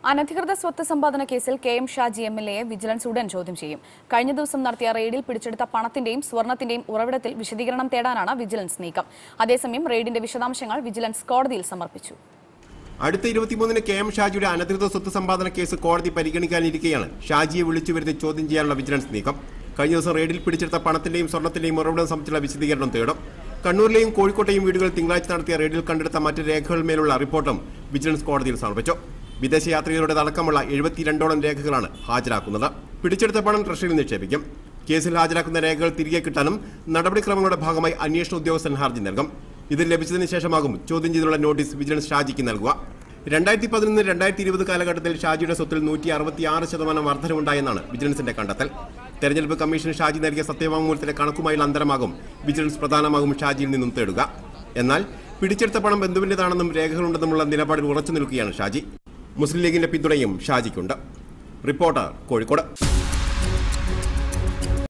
അനധികൃത സ്വത്ത് സമ്പാദന കേസിൽ K M Shaji M L എയെ വിജിലൻസ് ഉടൻ ചോദ്യം ചെയ്യും കഴിഞ്ഞ ദിവസം നടത്തിയ റെയ്ഡിൽ പിടിച്ചെടുത്ത പണത്തിന്റെയും സ്വർണത്തിന്റെയും ഉറവിടത്തിൽ വിശദീകരണം തേടാനാണ് വിജിലൻസ് നീക്കം അതേസമയം റെയ്ഡിന്റെ വിശദാംശങ്ങൾ വിജിലൻസ് കോടതിയിൽ സമർപ്പിച്ചു അടുത്ത ഇരുപത്തിമൂന്നിന് കെ എം ഷാജിയുടെ അനധികൃത സ്വത്ത് സമ്പാദന കേസ് കോടതി പരിഗണിക്കാനിരിക്കെയാണ് ഷാജിയെ വിളിച്ചു വരുത്തി ചോദ്യം ചെയ്യാനുള്ള വിജിലൻസ് നീക്കം കഴിഞ്ഞ ദിവസം റെയ്ഡിൽ പിടിച്ചെടുത്ത പണത്തിന്റെയും സ്വർണത്തിന്റെയും ഉറവിടം സംബന്ധിച്ചുള്ള വിശദീകരണം തേടും കണ്ണൂരിലെയും കോഴിക്കോട്ടെയും വീടുകൾ തിങ്കളാഴ്ച നടത്തിയ റെയ്ഡിൽ കണ്ടെടുത്ത മറ്റ് രേഖകളുമേലുള്ള റിപ്പോർട്ടും വിജിലൻസ് കോടതിയിൽ സമർപ്പിച്ചു വിദേശയാത്രികരുടേതടക്കമുള്ള എഴുപത്തിരണ്ടോളം രേഖകളാണ് ഹാജരാക്കുന്നത് പിടിച്ചെടുത്ത പണം ട്രഷറിയിൽ നിക്ഷേപിക്കും കേസിൽ ഹാജരാക്കുന്ന രേഖകൾ തിരികെ കിട്ടാനും നടപടിക്രമങ്ങളുടെ ഭാഗമായി അന്വേഷണ ഉദ്യോഗസ്ഥൻ ഹർജി നൽകും ഇത് ലഭിച്ചതിന് ശേഷമാകും ചോദ്യം ചെയ്തുള്ള നോട്ടീസ് വിജിലൻസ് ഷാജിക്ക് നൽകുക രണ്ടായിരത്തി പതിനൊന്ന് രണ്ടായിരത്തി ഇരുപത് കാലഘട്ടത്തിൽ ഷാജിയുടെ സ്വത്തിൽ നൂറ്റി അറുപത്തിയാറ് ശതമാനം വർധനവുണ്ടായെന്നാണ് വിജിലൻസിന്റെ കണ്ടെത്തൽ തെരഞ്ഞെടുപ്പ് കമ്മീഷൻ ഷാജി നൽകിയ സത്യവാങ്മൂലത്തിലെ കണക്കുമായുള്ള അന്തരമാകും വിജിലൻസ് പ്രധാനമാകും ഷാജിയിൽ നിന്നും തേടുക എന്നാൽ പിടിച്ചെടുത്ത പണം ബന്ധുവിന്റേതാണെന്നും രേഖകളുണ്ടെന്നുമുള്ള നിലപാടിൽ ഉറച്ചു നിൽക്കുകയാണ് ഷാജി മുസ്ലിം ലീഗിന്റെ പിന്തുണയും ഷാജിക്കുണ്ട് റിപ്പോർട്ടർ കോഴിക്കോട്